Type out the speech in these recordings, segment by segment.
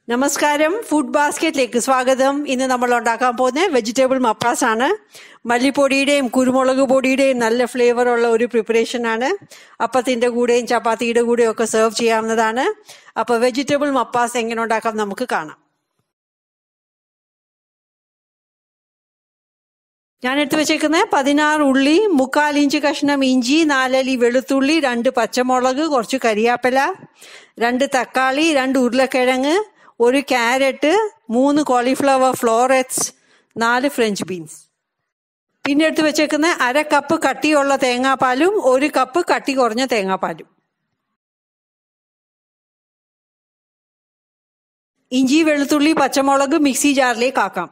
നമസ്കാരം ഫുഡ് ബാസ്ക്കറ്റിലേക്ക് സ്വാഗതം ഇന്ന് നമ്മൾ ഉണ്ടാക്കാൻ പോകുന്ന വെജിറ്റബിൾ മപ്പാസ് ആണ് മല്ലിപ്പൊടിയുടെയും കുരുമുളക് പൊടിയുടെയും നല്ല ഫ്ലേവർ ഉള്ള ഒരു പ്രിപ്പറേഷൻ ആണ് അപ്പത്തിന്റെ കൂടെയും ചപ്പാത്തിയുടെ കൂടെയും ഒക്കെ സെർവ് ചെയ്യാവുന്നതാണ് അപ്പൊ വെജിറ്റബിൾ മപ്പാസ് എങ്ങനെ ഉണ്ടാക്കാം നമുക്ക് കാണാം ഞാൻ എടുത്തു വെച്ചേക്കുന്ന പതിനാറ് ഉള്ളി മുക്കാൽ ഇഞ്ച് കഷ്ണം ഇഞ്ചി നാലലി വെളുത്തുള്ളി രണ്ട് പച്ചമുളക് കുറച്ച് കരിയാപ്പില രണ്ട് തക്കാളി രണ്ട് ഉരുളക്കിഴങ്ങ് ഒരു ക്യാരറ്റ് മൂന്ന് കോളിഫ്ലവർ ഫ്ലോററ്റ്സ് നാല് ഫ്രഞ്ച് ബീൻസ് പിന്നെ എടുത്ത് വെച്ചേക്കുന്ന അര കപ്പ് കട്ടിയുള്ള തേങ്ങാപ്പാലും ഒരു കപ്പ് കട്ടി കുറഞ്ഞ തേങ്ങാപ്പാലും ഇഞ്ചി വെളുത്തുള്ളി പച്ചമുളക് മിക്സി ജാറിലേക്ക് ആക്കാം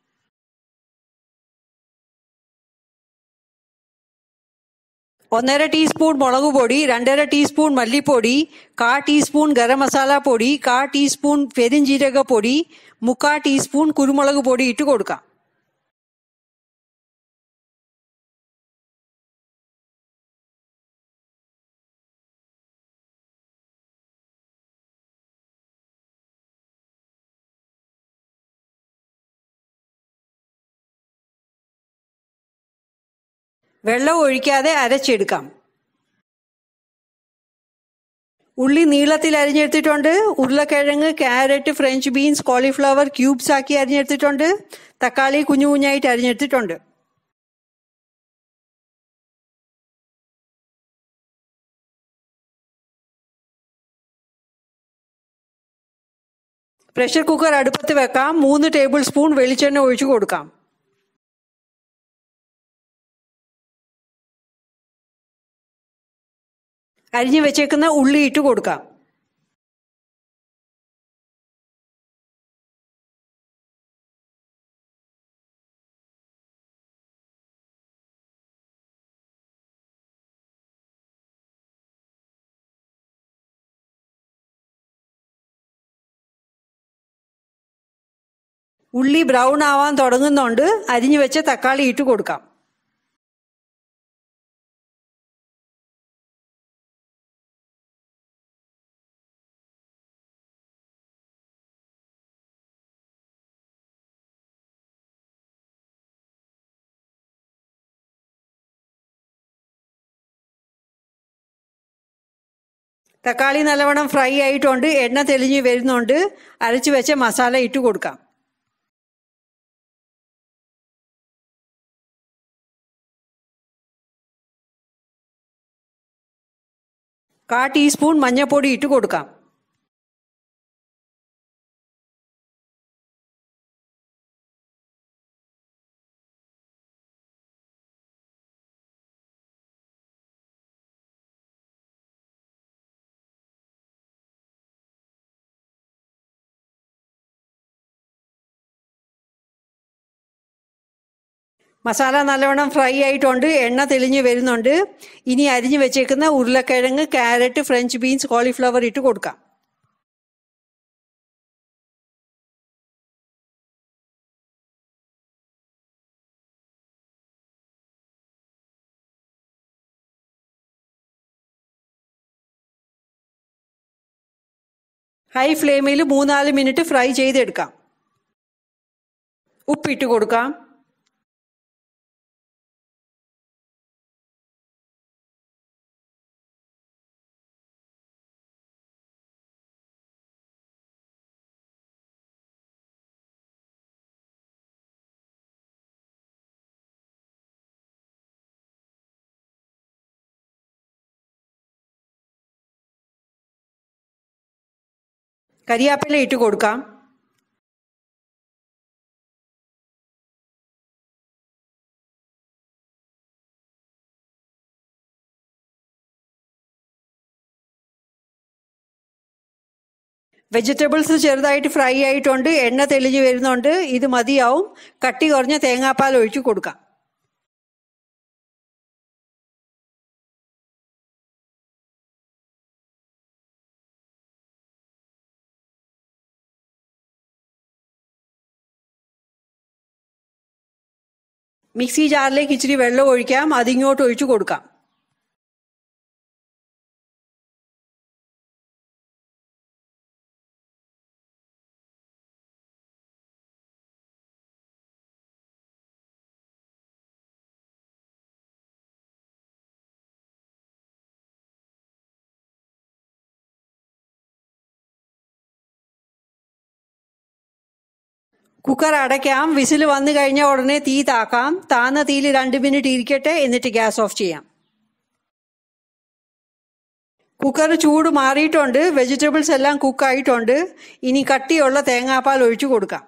ഒന്നര ടീസ്പൂൺ മുളക് പൊടി രണ്ടര ടീസ്പൂൺ മല്ലിപ്പൊടി കാ ടീസ്പൂൺ ഗരം മസാല പൊടി കാ ടീസ്പൂൺ പെരിഞ്ജീരക പൊടി മുക്കാ ടീസ്പൂൺ കുരുമുളക് പൊടി ഇട്ട് കൊടുക്കാം വെള്ളം ഒഴിക്കാതെ അരച്ചെടുക്കാം ഉള്ളി നീളത്തിൽ അരിഞ്ഞെടുത്തിട്ടുണ്ട് ഉരുളക്കിഴങ്ങ് carrot French beans cauliflower cubes ആക്കി അരിഞ്ഞെടുത്തിട്ടുണ്ട് തക്കാളി കുഞ്ഞു കുഞ്ഞായിട്ട് അരിഞ്ഞെടുത്തിട്ടുണ്ട് പ്രഷർ കുക്കർ അടുപ്പത്ത് വെക്കാം മൂന്ന് ടേബിൾ സ്പൂൺ വെളിച്ചെണ്ണ ഒഴിച്ചു കൊടുക്കാം അരിഞ്ഞു വെച്ചേക്കുന്ന ഉള്ളി ഇട്ട് കൊടുക്കാം ഉള്ളി ബ്രൗൺ ആവാൻ തുടങ്ങുന്നുണ്ട് അരിഞ്ഞു വെച്ച തക്കാളി ഇട്ട് കൊടുക്കാം തക്കാളി നല്ലവണ്ണം ഫ്രൈ ആയിട്ടുണ്ട് എണ്ണ തെളിഞ്ഞ് വരുന്നുണ്ട് അരച്ചു വെച്ച മസാല ഇട്ട് കൊടുക്കാം കാ ടീസ്പൂൺ മഞ്ഞൾപ്പൊടി ഇട്ട് കൊടുക്കാം മസാല നല്ലവണ്ണം ഫ്രൈ ആയിട്ടുണ്ട് എണ്ണ തെളിഞ്ഞ് വരുന്നുണ്ട് ഇനി അരിഞ്ഞു വെച്ചേക്കുന്ന ഉരുളക്കിഴങ്ങ് ക്യാരറ്റ് ഫ്രഞ്ച് ബീൻസ് കോളിഫ്ലവർ ഇട്ട് കൊടുക്കാം ഹൈ ഫ്ലെയിമിൽ മൂന്നാല് മിനിറ്റ് ഫ്രൈ ചെയ്തെടുക്കാം ഉപ്പിട്ട് കൊടുക്കാം കരിയാപ്പില ഇട്ട് കൊടുക്കാം വെജിറ്റബിൾസ് ചെറുതായിട്ട് ഫ്രൈ ആയിട്ടുണ്ട് എണ്ണ തെളിഞ്ഞ് വരുന്നുണ്ട് ഇത് മതിയാവും കട്ടി കുറഞ്ഞ തേങ്ങാപ്പാൽ ഒഴിച്ചു കൊടുക്കാം മിക്സി ജാറിലേക്ക് ഇച്ചിരി വെള്ളം ഒഴിക്കാം അതിങ്ങോട്ട് ഒഴിച്ചു കൊടുക്കാം കുക്കർ അടയ്ക്കാം വിസിൽ വന്നു കഴിഞ്ഞാൽ ഉടനെ തീ താക്കാം താന്ന തീയിൽ രണ്ട് മിനിറ്റ് ഇരിക്കട്ടെ എന്നിട്ട് ഗ്യാസ് ഓഫ് ചെയ്യാം കുക്കർ ചൂട് മാറിയിട്ടുണ്ട് വെജിറ്റബിൾസ് എല്ലാം കുക്കായിട്ടുണ്ട് ഇനി കട്ടിയുള്ള തേങ്ങാപ്പാൽ ഒഴിച്ചു കൊടുക്കാം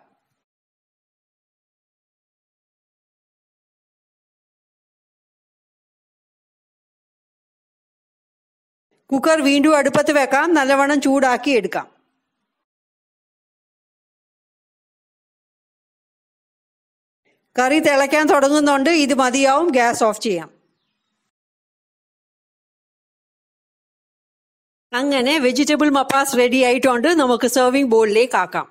കുക്കർ വീണ്ടും അടുപ്പത്ത് വെക്കാം നല്ലവണ്ണം ചൂടാക്കി എടുക്കാം കറി തിളയ്ക്കാൻ തുടങ്ങുന്നുണ്ട് ഇത് മതിയാവും ഗ്യാസ് ഓഫ് ചെയ്യാം അങ്ങനെ വെജിറ്റബിൾ മപ്പാസ് റെഡി ആയിട്ടുണ്ട് നമുക്ക് സെർവിംഗ് ബോളിലേക്ക് ആക്കാം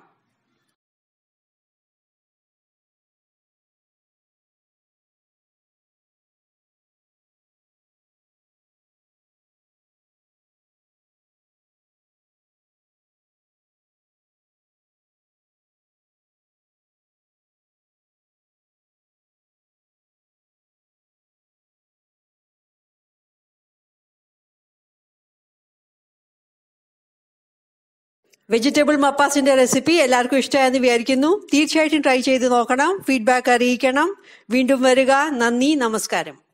വെജിറ്റബിൾ മപ്പാസിന്റെ റെസിപ്പി എല്ലാവർക്കും ഇഷ്ടമായെന്ന് വിചാരിക്കുന്നു തീർച്ചയായിട്ടും ട്രൈ ചെയ്ത് നോക്കണം ഫീഡ്ബാക്ക് അറിയിക്കണം വീണ്ടും വരിക നന്ദി നമസ്കാരം